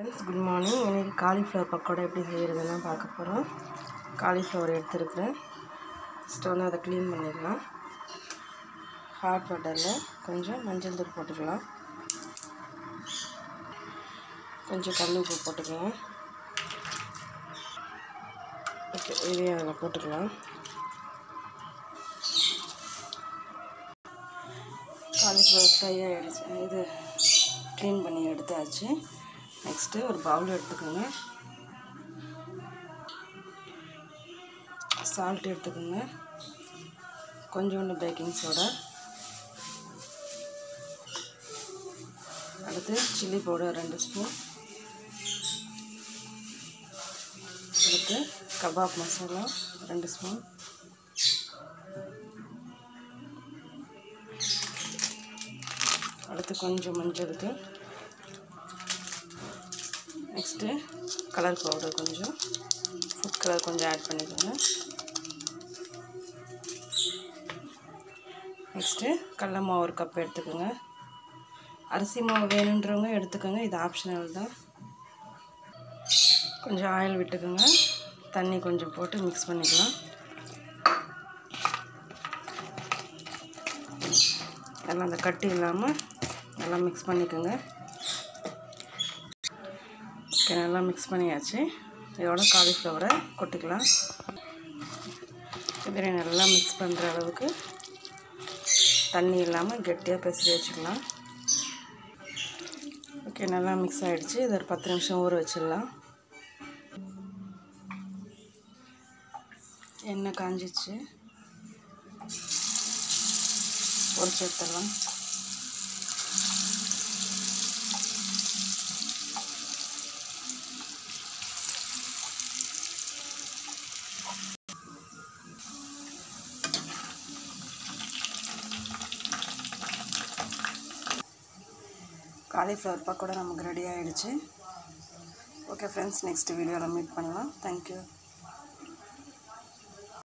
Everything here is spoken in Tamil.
ஃப்ரெண்ட்ஸ் குட் மார்னிங் இன்றைக்கி காலிஃப்ளவர் பக்கோடா எப்படி செய்கிறதுலாம் பார்க்க போகிறோம் காலிஃப்ளவர் எடுத்துருக்குறேன் ஃபஸ்ட்டு வந்து அதை க்ளீன் பண்ணிடலாம் ஹாட் வாட்டரில் கொஞ்சம் மஞ்சள் தூள் போட்டுக்கலாம் கொஞ்சம் கல் உப்பு போட்டுக்கலாம் ஓகே இதையும் அதில் போட்டுக்கலாம் காலிஃப்ளவர் ஃப்ரை ஆகிடுச்சு இது க்ளீன் பண்ணி எடுத்தாச்சு நெக்ஸ்ட்டு ஒரு பவுல் எடுத்துக்கோங்க சால்ட் எடுத்துக்கோங்க கொஞ்சோண்டு பேக்கிங் சோடா அடுத்து சில்லி பவுடர் ரெண்டு ஸ்பூன் அடுத்து கபாப் மசாலா ரெண்டு ஸ்பூன் அடுத்து கொஞ்சம் மஞ்சள் தூள் நெக்ஸ்ட்டு கலர் பவுடர் கொஞ்சம் ஃபுட் கலர் கொஞ்சம் ஆட் பண்ணிக்கோங்க நெக்ஸ்ட்டு கடல மாவு ஒரு கப் எடுத்துக்கோங்க அரிசி மாவு வேணுன்றவங்க எடுத்துக்கோங்க இது ஆப்ஷனல் தான் கொஞ்சம் ஆயில் விட்டுக்கோங்க தண்ணி கொஞ்சம் போட்டு மிக்ஸ் பண்ணிக்கலாம் எல்லாம் அந்த கட்டி இல்லாமல் நல்லா மிக்ஸ் பண்ணிக்கோங்க ஓகே நல்லா மிக்ஸ் பண்ணியாச்சு இதோட காலிஃப்ளவரை கொட்டிக்கலாம் இதில் நல்லா மிக்ஸ் பண்ணுற அளவுக்கு தண்ணி இல்லாமல் கெட்டியாக பிசறி வச்சுக்கலாம் ஓகே நல்லா மிக்ஸ் ஆகிடுச்சு இது ஒரு பத்து நிமிஷம் ஊற வச்சிடலாம் எண்ணெய் காஞ்சிச்சு பொரிச்சு எடுத்துடலாம் காலிஃப்ளவர் பக்கோடா நமக்கு ரெடி ஆகிடுச்சு ஓகே ஃப்ரெண்ட்ஸ் நெக்ஸ்ட் வீடியோவில் மீட் பண்ணலாம் தேங்க்யூ